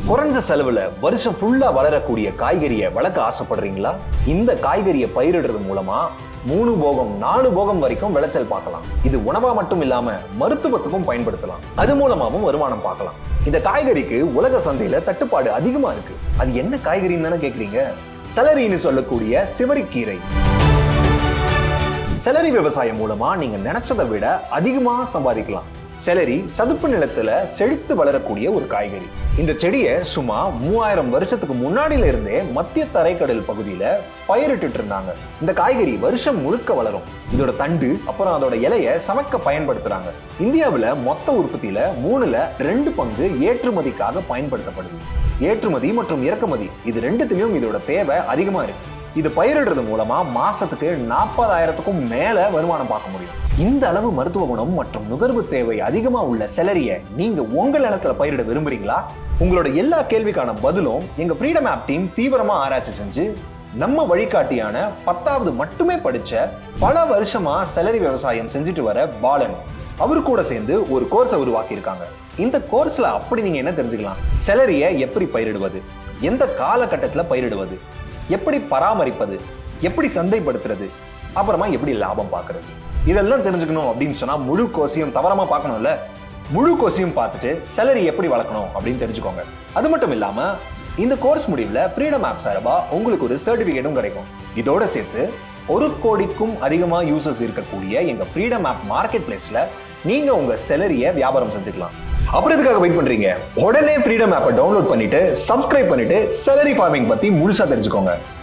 குறைஞ்ச செலவுல வருஷம் ஃபுல்லா வளரக்கூடிய காய்கறியை வளர்க்க ஆசைப்படுறீங்களா இந்த காய்கறியை பயிரிடுறது மூலமா மூணு போகம் நாலு போகம் வரைக்கும் விளைச்சல் பார்க்கலாம் இது உணவா மட்டும் இல்லாம மருத்துவத்துக்கும் பயன்படுத்தலாம் அது மூலமாவும் வருமானம் பார்க்கலாம் இந்த காய்கறிக்கு உலக சந்தையில தட்டுப்பாடு அதிகமா இருக்கு அது என்ன காய்கறின்னு தானே கேக்குறீங்க செலரின்னு சொல்லக்கூடிய சிவரிக்கீரை செலரி விவசாயம் மூலமா நீங்க நினைச்சதை விட அதிகமா சம்பாதிக்கலாம் செலரி சதுப்பு நிலத்துல செழித்து வளரக்கூடிய ஒரு காய்கறி இந்த செடியை சும்மா மூவாயிரம் வருஷத்துக்கு முன்னாடில இருந்தே மத்திய தரைக்கடல் பகுதியில பயிரிட்டுட்டு இருந்தாங்க இந்த காய்கறி வருஷம் முழுக்க வளரும் இதோட தண்டு அப்புறம் அதோட இலைய சமைக்க பயன்படுத்துறாங்க இந்தியாவுல மொத்த உற்பத்தியில மூணுல ரெண்டு பங்கு ஏற்றுமதிக்காக பயன்படுத்தப்படுது ஏற்றுமதி மற்றும் இறக்குமதி இது ரெண்டுத்திலையும் இதோட தேவை அதிகமா இருக்கு இது பயிரிடுறது மூலமா மாசத்துக்கு நாற்பதாயிரத்துக்கும் மேல வருமானம் பார்க்க முடியும் இந்த அளவு மருத்துவ குணம் மற்றும் நுகர்வு தேவை அதிகமா உள்ள செலரிய நீங்க உங்க நிலத்துல பயிரிட விரும்புறீங்களா உங்களோட எல்லா கேள்விக்கான பதிலும் எங்க ஃப்ரீடம் ஆப் டீம் தீவிரமா ஆராய்ச்சி செஞ்சு நம்ம வழிகாட்டியான பத்தாவது மட்டுமே படிச்ச பல வருஷமா செலரி விவசாயம் செஞ்சுட்டு வர பாலன் அவரு கூட சேர்ந்து ஒரு கோர்ஸை உருவாக்கி இருக்காங்க இந்த கோர்ஸ்ல அப்படி நீங்க என்ன தெரிஞ்சுக்கலாம் செலரிய எப்படி பயிரிடுவது எந்த காலகட்டத்துல பயிரிடுவது எப்படி பராமரிப்பது எப்படி சந்தைப்படுத்துறது அப்புறமா எப்படி லாபம் பார்க்கறது இதெல்லாம் தெரிஞ்சுக்கணும் அப்படின்னு சொன்னா முழு கோர்ஸையும் தவறாம பார்க்கணும்ல முழு கோர்ஸையும் பார்த்துட்டு செலரி எப்படி வளர்க்கணும் அப்படின்னு தெரிஞ்சுக்கோங்க அது மட்டும் இல்லாம இந்த கோர்ஸ் முடிவில் ஃப்ரீடம் ஆப் சார்பா உங்களுக்கு ஒரு சர்டிஃபிகேட்டும் கிடைக்கும் இதோட சேர்த்து ஒரு கோடிக்கும் அதிகமா யூசர்ஸ் இருக்கக்கூடிய எங்க ஃப்ரீடம் ஆப் மார்க்கெட் பிளேஸ்ல நீங்க உங்க செலரிய வியாபாரம் செஞ்சுக்கலாம் அப்புறம் எதுக்காக வெயிட் பண்றீங்க உடனே ஃப்ரீடம் ஆப்பை டவுன்லோட் பண்ணிட்டு சப்ஸ்கிரைப் பண்ணிட்டு செலரி ஃபார்மிங் பத்தி முழுசா தெரிஞ்சுக்கோங்க